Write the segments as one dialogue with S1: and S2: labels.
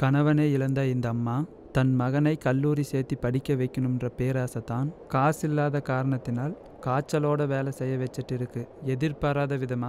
S1: கணவனை இழந்த இந்த அம்மா தன் மகனை கல்லூரி சேர்த்து படிக்க வைக்கணுன்ற பேராசை தான் காசு இல்லாத காரணத்தினால் காய்ச்சலோட வேலை செய்ய வச்சுட்டு இருக்கு எதிர்பாராத விதமா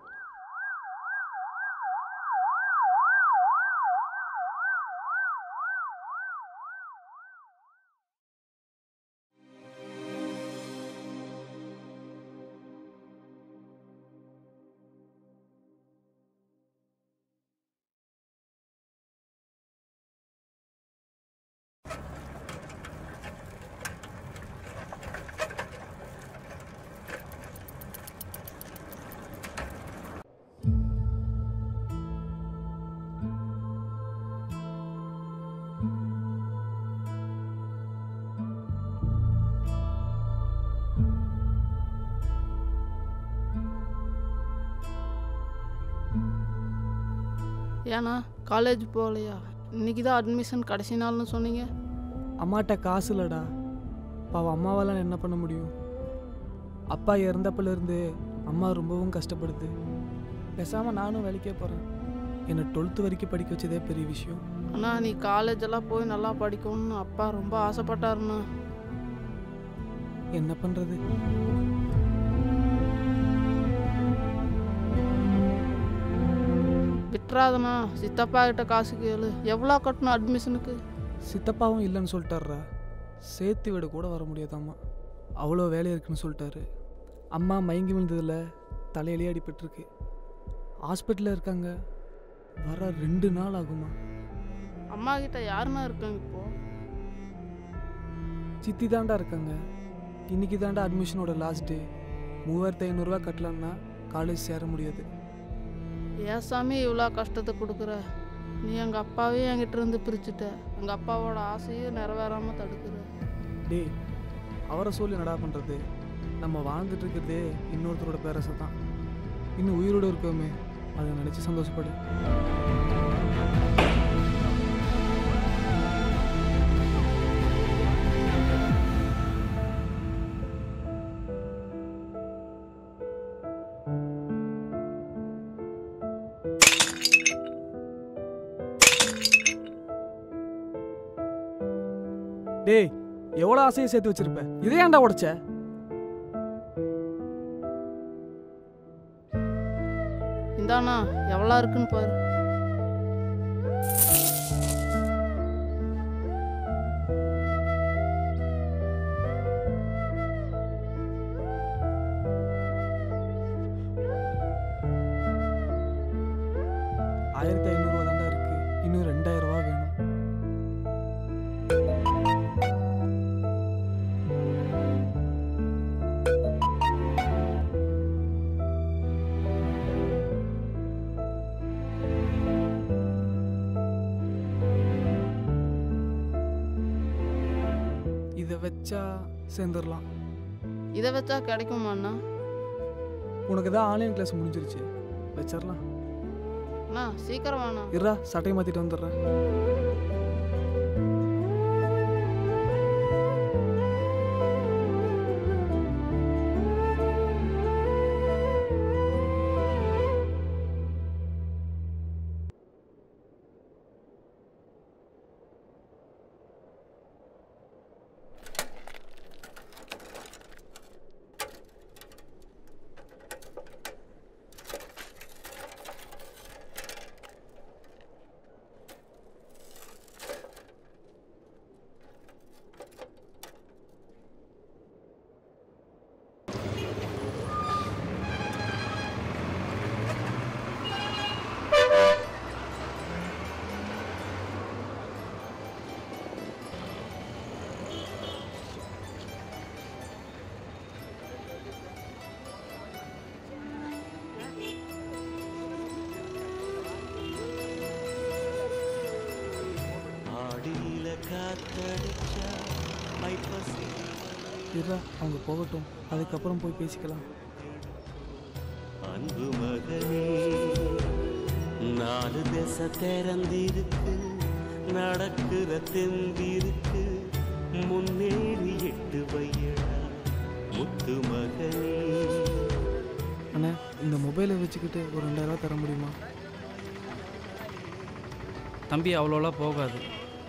S2: ஏண்ணா காலேஜ் போகலையா இன்னைக்கு தான் அட்மிஷன் கடைசி நாள்னு சொன்னீங்க
S3: அம்மாட்ட காசு இல்லைடா பாவம் அம்மாவால் என்ன பண்ண முடியும் அப்பா இறந்தப்பிலேருந்து அம்மா ரொம்பவும் கஷ்டப்படுது பேசாமல் நானும் வேலைக்கே போகிறேன் என்னை டுவெல்த்து வரைக்கும் படிக்க வச்சதே பெரிய விஷயம்
S2: அண்ணா நீ காலேஜ் எல்லாம் போய் நல்லா படிக்கணும்னு அப்பா ரொம்ப ஆசைப்பட்டாருண்ணா
S3: என்ன பண்ணுறது
S2: விட்டுறாதண்ணா சித்தப்பா கிட்ட காசு கேளு எவ்வளோ கட்டணும் அட்மிஷனுக்கு
S3: சித்தப்பாவும் இல்லைன்னு சொல்லிட்டாருடா சேர்த்து விட கூட வர முடியாதாம்மா அவ்வளோ வேலை இருக்குன்னு சொல்லிட்டாரு அம்மா மயங்கி விழுந்ததில் தலையிலே அடிபட்டிருக்கு ஹாஸ்பிட்டலில் இருக்காங்க வர ரெண்டு நாள் ஆகுமா
S2: அம்மா கிட்ட யாருண்ணா இருக்காங்க இப்போ
S3: சித்தி தாண்டா இருக்காங்க இன்னைக்கு தாண்டா அட்மிஷனோட லாஸ்ட் டே மூவாயிரத்து ஐநூறுரூவா கட்டலான்னா காலேஜ் சேர முடியாது
S2: ஏன் சாமி இவ்வளோ கஷ்டத்தை கொடுக்குற நீ எங்கள் அப்பாவே என்கிட்ட இருந்து பிரிச்சுட்ட எங்கள் அப்பாவோட ஆசையும் நிறைவேறாமல் தடுக்கிற
S3: டேய் அவரை சொல்லி என்னடா பண்ணுறது நம்ம வாழ்ந்துட்டு இருக்கிறதே இன்னொருத்தரோட பேரசை தான் இன்னும் உயிரோடு இருக்கோமே அதை நினச்சி சந்தோஷப்படு டேய் எவ்வளோ ஆசையை சேர்த்து வச்சிருப்ப இதே ஏன்டா உடைச்ச
S2: இந்தாண்ணா எவ்வளோ இருக்குன்னு பாரு
S3: ஆயிரத்தி ஐநூறுரூவா தாண்டா இருக்கு இன்னும் ரெண்டாயிரம் ரூபா வேணும் இதை வச்சா சேர்ந்துடலாம்
S2: இதை வச்சா கிடைக்குமாண்ணா
S3: உனக்கு தான் ஆன்லைன் கிளாஸ் முடிஞ்சிருச்சு வச்சிடலாம்
S2: அண்ணா சீக்கிரம் வேணா
S3: இருடா சட்டையை மாற்றிட்டு வந்துடுறேன்
S4: ஆடியில காத்தடிச்சா ஐப்பசி
S3: இருடா அவங்க போகட்டும் அதுக்கப்புறம் போய் பேசிக்கலாம்
S4: அன்பு மகனே நாலு திசை திறந்திருக்கு நடக்கிற தெந்திருக்கு முன்னேறி எட்டு வையடா முத்து மகனே
S3: அண்ணா இந்த மொபைலை வச்சுக்கிட்டு ஒரு ரெண்டாயிரம் ரூபா தர முடியுமா
S5: தம்பி அவ்வளோலாம் போகாது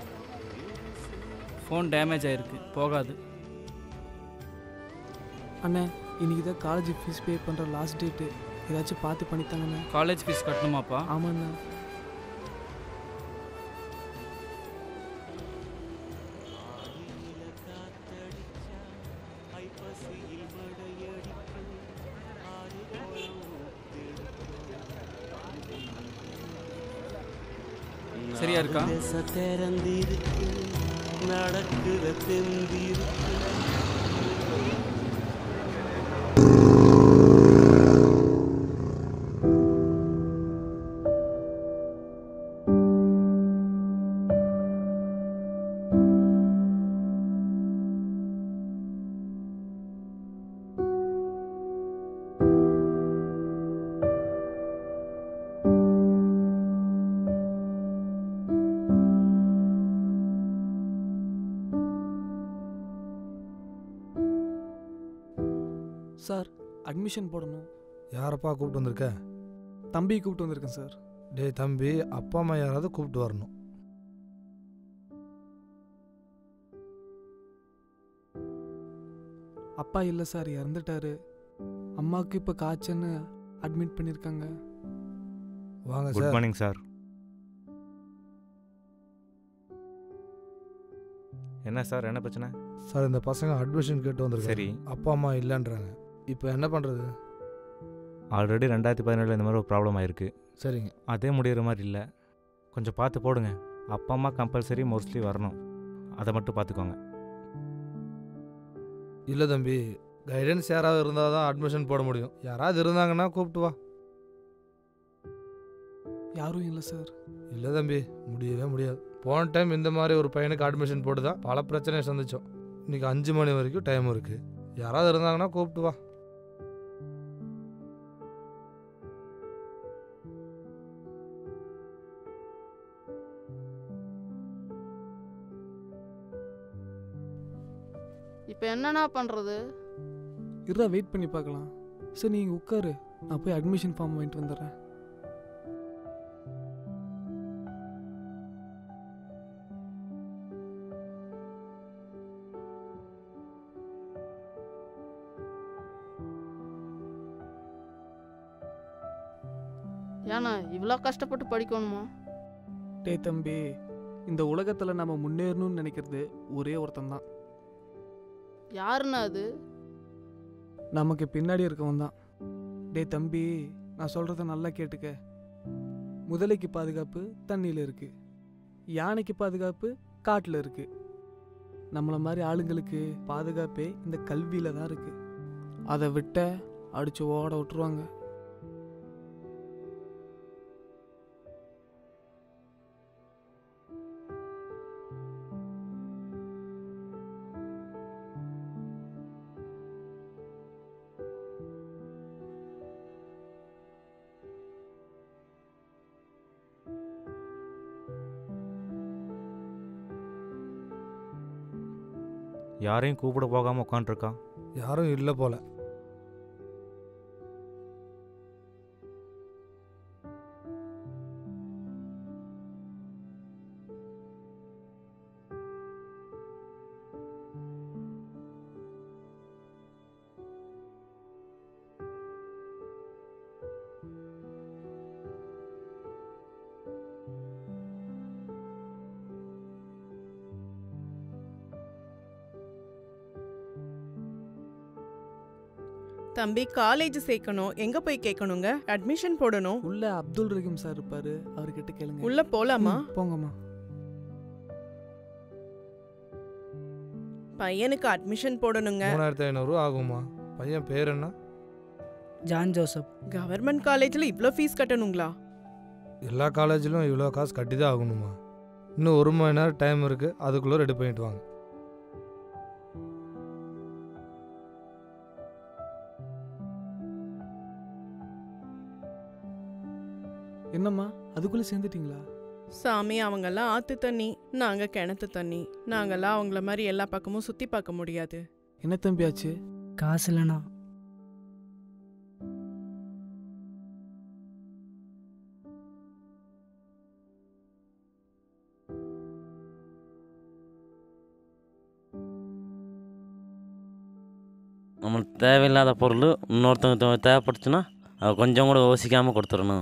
S5: ஃபோன் டேமேஜ் ஆயிருக்கு போகாது
S3: அண்ணே இன்னைக்கு தான் காலேஜ் ஃபீஸ் பே பண்ணுற லாஸ்ட் டேட்டு ஏதாச்சும் பார்த்து பண்ணித்தாங்கண்ணே
S5: காலேஜ் ஃபீஸ் கட்டணுமாப்பா
S3: ஆமாண்ணா
S5: சரியா இருக்கா
S4: திசை திறந்திருக்கு நடக்கிற தெந்திருக்கு
S3: சார் அட்மிஷன் போடணும்
S6: யாரப்பா கூப்பிட்டு வந்திருக்க
S3: தம்பி கூப்பிட்டு வந்திருக்கேன் சார்
S6: டேய் தம்பி அப்பா அம்மா யாராவது கூப்பிட்டு வரணும்
S3: அப்பா இல்லை சார் இறந்துட்டாரு அம்மாவுக்கு இப்போ காய்ச்சல்னு அட்மிட் பண்ணியிருக்காங்க
S6: வாங்க
S7: குட்
S6: சார்
S7: மார்னிங் சார் என்ன சார் என்ன பிரச்சனை
S6: சார் இந்த பசங்க அட்மிஷன் கேட்டு வந்திருக்காங்க
S7: சரி
S6: அப்பா அம்மா இல்லைன்றாங்க இப்போ என்ன பண்ணுறது
S7: ஆல்ரெடி ரெண்டாயிரத்தி பதினேழில் இந்த மாதிரி ஒரு ப்ராப்ளம் ஆயிருக்கு
S6: சரிங்க
S7: அதே முடிகிற மாதிரி இல்லை கொஞ்சம் பார்த்து போடுங்க அப்பா அம்மா கம்பல்சரி மோஸ்ட்லி வரணும் அதை மட்டும் பார்த்துக்கோங்க
S6: இல்லை தம்பி கைடன்ஸ் யாராவது இருந்தால் தான் அட்மிஷன் போட முடியும் யாராவது இருந்தாங்கன்னா கூப்பிட்டு வா
S3: யாரும் இல்லை சார்
S6: இல்லை தம்பி முடியவே முடியாது போன டைம் இந்த மாதிரி ஒரு பையனுக்கு அட்மிஷன் போட்டு தான் பல பிரச்சனையை சந்திச்சோம் இன்னைக்கு அஞ்சு மணி வரைக்கும் டைம் இருக்குது யாராவது இருந்தாங்கன்னா கூப்பிட்டு வா
S2: இப்போ என்னண்ணா பண்ணுறது
S3: இருடா வெயிட் பண்ணி பார்க்கலாம் சரி நீங்கள் உட்காரு நான் போய் அட்மிஷன் ஃபார்ம் வாங்கிட்டு வந்துடுறேன்
S2: ஏண்ணா இவ்வளோ கஷ்டப்பட்டு படிக்கணுமா
S3: டேய் தம்பி இந்த உலகத்தில் நம்ம முன்னேறணும்னு நினைக்கிறது ஒரே ஒருத்தன் தான்
S2: யாருண்ணா அது
S3: நமக்கு பின்னாடி இருக்கவன் தான் டேய் தம்பி நான் சொல்கிறத நல்லா கேட்டுக்க முதலைக்கு பாதுகாப்பு தண்ணியில் இருக்கு யானைக்கு பாதுகாப்பு காட்டில் இருக்கு நம்மளை மாதிரி ஆளுங்களுக்கு பாதுகாப்பே இந்த கல்வியில் தான் இருக்கு அதை விட்ட அடிச்சு ஓட விட்டுருவாங்க
S7: யாரையும் கூப்பிட போகாமல் உட்காந்துருக்கான்
S6: யாரும் இல்லை போல
S8: தம்பி காலேஜ் சேர்க்கணும் எங்க போய் கேட்கணுங்க அட்மிஷன் போடணும்
S3: உள்ள அப்துல் ரஹீம் சார் இருப்பாரு அவர்கிட்ட கேளுங்க
S8: உள்ள போலாமா
S3: ம், போங்கம்மா
S8: பையனுக்கு அட்மிஷன் போடணுங்க
S6: மூணாயிரத்தி ஐநூறுரூவா ஆகுமா பையன் பேர் என்ன
S9: ஜான் ஜோசப்
S8: கவர்மெண்ட் காலேஜ்ல இவ்ளோ ஃபீஸ் கட்டணுங்களா
S6: எல்லா காலேஜிலும் இவ்வளோ காசு கட்டி தான் ஆகணுமா இன்னும் ஒரு மணி நேரம் டைம் இருக்குது அதுக்குள்ளே ரெடி பண்ணிட்டு வாங்க
S3: என்னம்மா அதுக்குள்ளே சேர்ந்துட்டீங்களா
S8: சாமி அவங்கெல்லாம் ஆத்து தண்ணி நாங்க கிணத்து தண்ணி நாங்கெல்லாம் அவங்கள மாதிரி எல்லா பக்கமும் சுத்தி பார்க்க முடியாது
S3: என்ன தம்பி ஆச்சு
S9: காசு இல்லைண்ணா
S4: நம்மளுக்கு தேவையில்லாத பொருள் இன்னொருத்தவங்க தே- தேவைப்பட்டுச்சுன்னா அதை கொஞ்சம் கூட யோசிக்காமல் கொடுத்துடணும்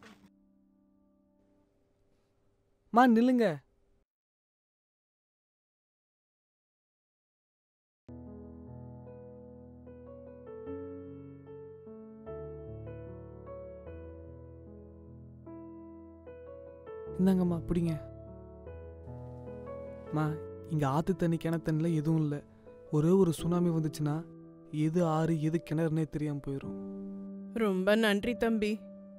S3: மா நில்லுங்க இந்தாங்கம்மா பிடிங்க மா இங்கே ஆற்று தண்ணி கிணத்தண்ணில் எதுவும் இல்லை ஒரே ஒரு சுனாமி வந்துச்சுன்னா எது ஆறு எது கிணறுனே தெரியாமல் போயிடும்
S8: ரொம்ப நன்றி தம்பி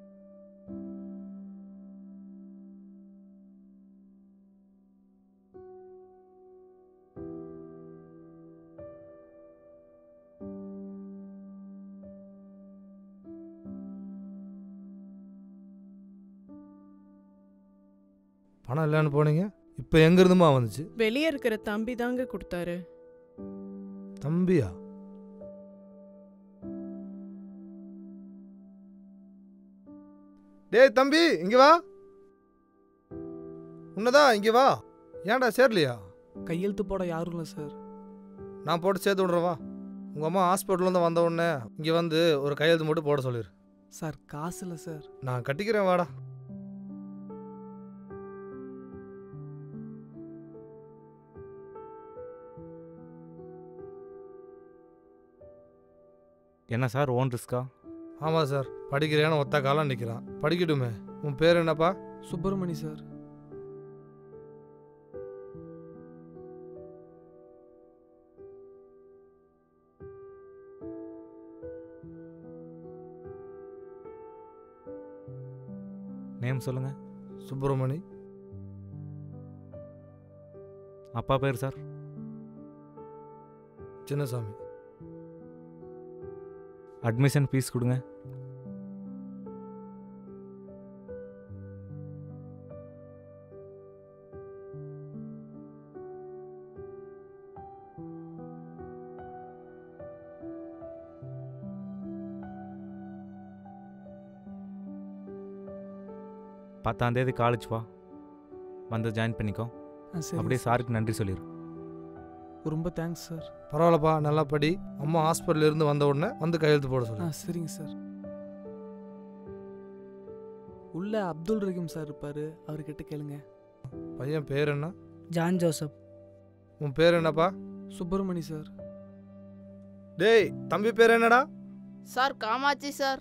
S6: பணம் இல்லைன்னு போனீங்க இப்போ எங்கேருந்துமா வந்துச்சு
S8: வெளியே இருக்கிற தம்பி தாங்க கொடுத்தாரு
S6: தம்பியா டேய் தம்பி இங்கே வா உன்னதான் இங்கே வா ஏன்டா சேரலையா
S3: கையெழுத்து போட யாரும் இல்லை சார்
S6: நான் போட்டு சேர்த்து விட்றவா உங்கள் அம்மா ஹாஸ்பிட்டல்லேருந்து வந்த உடனே இங்கே வந்து ஒரு கையெழுத்து மட்டும் போட சொல்லிடு
S3: சார் காசு இல்லை சார்
S6: நான் கட்டிக்கிறேன் வாடா
S7: என்ன சார் ஓன் ரிஸ்கா
S6: ஆமாம் சார் படிக்கிறேன்னு ஒத்த காலம் நிற்கிறான் படிக்கட்டுமே உன் பேர் என்னப்பா
S3: சுப்பிரமணி சார்
S7: நேம் சொல்லுங்கள்
S6: சுப்பிரமணி
S7: அப்பா பேர் சார்
S6: சின்னசாமி
S7: அட்மிஷன் ஃபீஸ் கொடுங்க பத்தாந்தேதி காலேஜ் வா வந்து ஜாயின் பண்ணிக்கோ
S3: ஆ சரி
S7: அப்படியே சாருக்கு நன்றி சொல்லிடு
S3: ரொம்ப தேங்க்ஸ் சார்
S6: பரவாயில்லப்பா நல்லா படி அம்மா ஹாஸ்பிட்டல்ல இருந்து வந்த உடனே வந்து கையெழுத்து போட
S3: ஆ
S6: சொல்லு
S3: சரிங்க சார் உள்ள அப்துல் ரஹீம் சார் இருப்பாரு அவர்கிட்ட கேளுங்க
S6: பையன் பேர் என்ன
S9: ஜான் ஜோசப்
S6: உன் பேர் என்னப்பா
S3: சுப்பிரமணி சார்
S6: டேய் தம்பி பேர் என்னடா
S2: சார் காமாட்சி சார்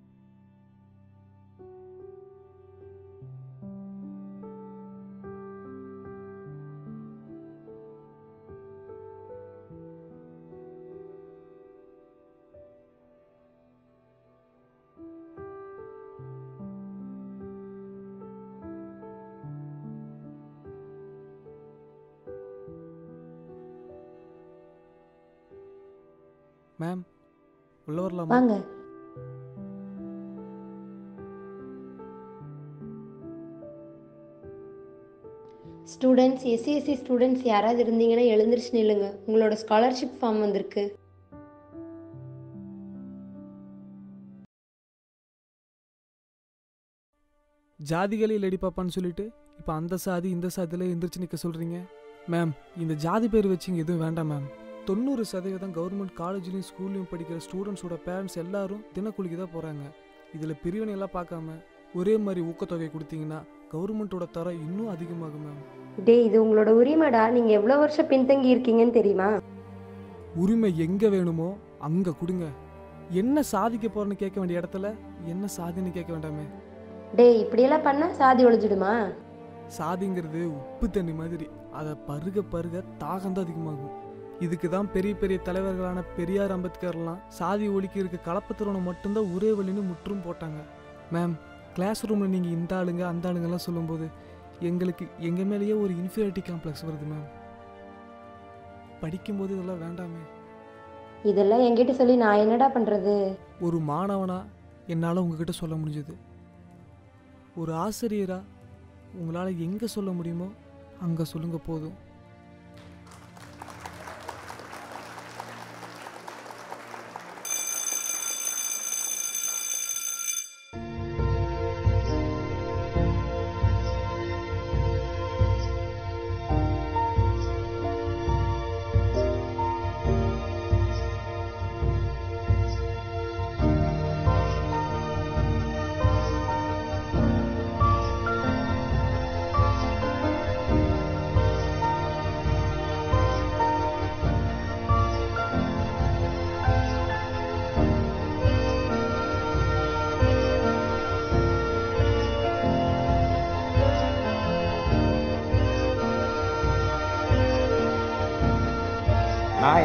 S3: மேம் உள்ள வரலாமா
S10: வாங்க ஸ்டூடெண்ட்ஸ் எஸ்சி எஸ்சி ஸ்டூடெண்ட்ஸ் யாராவது இருந்தீங்கன்னா எழுந்திருச்சு நில்லுங்க உங்களோட ஸ்காலர்ஷிப் ஃபார்ம் வந்திருக்கு
S3: ஜாதிகளே இல்லடி பாப்பான்னு சொல்லிட்டு இப்போ அந்த சாதி இந்த சாதியில் எந்திரிச்சு நிற்க சொல்கிறீங்க மேம் இந்த ஜாதி பேர் வச்சுங்க எதுவும் வேண்டாம் மேம் தொண்ணூறு சதவீதம் கவர்மெண்ட் காலேஜ்லேயும் ஸ்கூல்லையும் படிக்கிற ஸ்டூடெண்ட்ஸோட பேரண்ட்ஸ் எல்லாரும் தினக்கூலிக்கு தான் போகிறாங்க இதில் பிரிவினை எல்லாம் பார்க்காம ஒரே மாதிரி ஊக்கத்தொகை கொடுத்தீங்கன்னா கவர்மெண்ட்டோட தரம் இன்னும் அதிகமாகும் மேம்
S10: டேய் இது உங்களோட உரிமைடா நீங்கள் எவ்வளோ வருஷம் பின்தங்கி இருக்கீங்கன்னு தெரியுமா
S3: உரிமை எங்கே வேணுமோ அங்கே கொடுங்க என்ன சாதிக்க போறேன்னு கேட்க வேண்டிய இடத்துல என்ன சாதின்னு கேட்க வேண்டாமே
S10: டேய் இப்படியெல்லாம் பண்ணால் சாதி ஒழிஞ்சிடுமா
S3: சாதிங்கிறது உப்பு தண்ணி மாதிரி அதை பருக பருக தாகம்தான் அதிகமாகும் இதுக்கு தான் பெரிய பெரிய தலைவர்களான பெரியார் அம்பேத்கர்லாம் சாதி ஒழிக்க இருக்க கலப்பத்திறனை மட்டும்தான் ஒரே வழின்னு முற்றும் போட்டாங்க மேம் கிளாஸ் ரூமில் நீங்கள் இந்த ஆளுங்க அந்த ஆளுங்கெல்லாம் சொல்லும்போது எங்களுக்கு எங்கள் மேலேயே ஒரு இன்ஃபீரியாரிட்டி காம்ப்ளெக்ஸ் வருது மேம் படிக்கும்போது இதெல்லாம் வேண்டாமே
S10: இதெல்லாம் என்கிட்ட சொல்லி நான் என்னடா பண்ணுறது
S3: ஒரு மாணவனா என்னால் உங்ககிட்ட சொல்ல முடிஞ்சது ஒரு ஆசிரியரா உங்களால் எங்கே சொல்ல முடியுமோ அங்கே சொல்லுங்க போதும்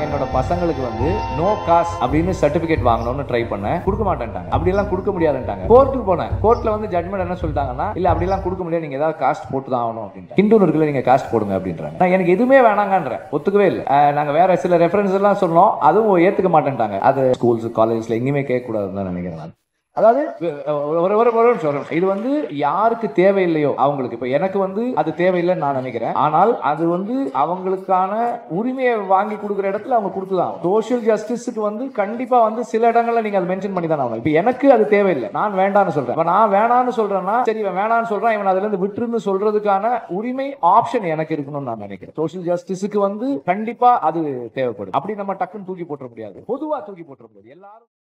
S11: என்னோட பசங்களுக்கு வந்து நோ காஸ்ட் அப்படின்னு சர்டிபிகேட் வாங்கணும்னு ட்ரை பண்ணேன் கொடுக்க மாட்டேன்ட்டாங்க அப்படியெல்லாம் கொடுக்க முடியாதுன்ட்டாங்க கோர்ட்டுக்கு போனேன் கோர்ட்ல வந்து ஜட்மெண்ட் என்ன சொல்லிட்டாங்கன்னா இல்ல அப்படிலாம் கொடுக்க முடியாது நீங்க ஏதாவது காஸ்ட் போட்டு தான் ஆகணும் அப்படின்ட்டு ஹிந்து இருக்குல்ல நீங்க காஸ்ட் போடுங்க அப்படின்றாங்க நான் எனக்கு எதுவுமே வேணாங்கன்றேன் ஒத்துக்கவே இல்லை அஹ் நாங்க வேற சில ரெஃபரன்ஸ் எல்லாம் சொன்னோம் அதுவும் ஏத்துக்க மாட்டேன்ட்டாங்க அது ஸ்கூல்ஸ் காலேஜ்ல எங்கேயுமே கேட்க கூடாதுன்னு தான் நினைக்கிறேன் நான். அதாவது ஒரு ஒரு ஒரு ஒரு நிமிஷம், ஒரு நிமிஷம். இது வந்து யாருக்கு தேவையில்லையோ அவங்களுக்கு இப்ப எனக்கு வந்து அது தேவையில்லைன்னு நான் நினைக்கிறேன் ஆனால் அது வந்து அவங்களுக்கான உரிமையை வாங்கி கொடுக்குற இடத்துல அவங்க கொடுத்துதான் சோஷியல் ஜஸ்டிஸுக்கு வந்து கண்டிப்பா வந்து சில இடங்கள்ல நீங்க அதை மென்ஷன் பண்ணி தான் ஆகணும் இப்ப எனக்கு அது தேவையில்லை நான் வேண்டாம்னு சொல்றேன் இப்ப நான் வேணாம்னு சொல்றேன்னா சரி இவன் வேணாம்னு சொல்றான் இவன் அதுல இருந்து விட்டுருந்து சொல்றதுக்கான உரிமை ஆப்ஷன் எனக்கு இருக்கணும்னு நான் நினைக்கிறேன் சோஷியல் ஜஸ்டிஸுக்கு வந்து கண்டிப்பா அது தேவைப்படும் அப்படி நம்ம டக்குன்னு தூக்கி போட்டுற முடியாது பொதுவா தூக்கி போட்டுற முடியாது எல்லாரும்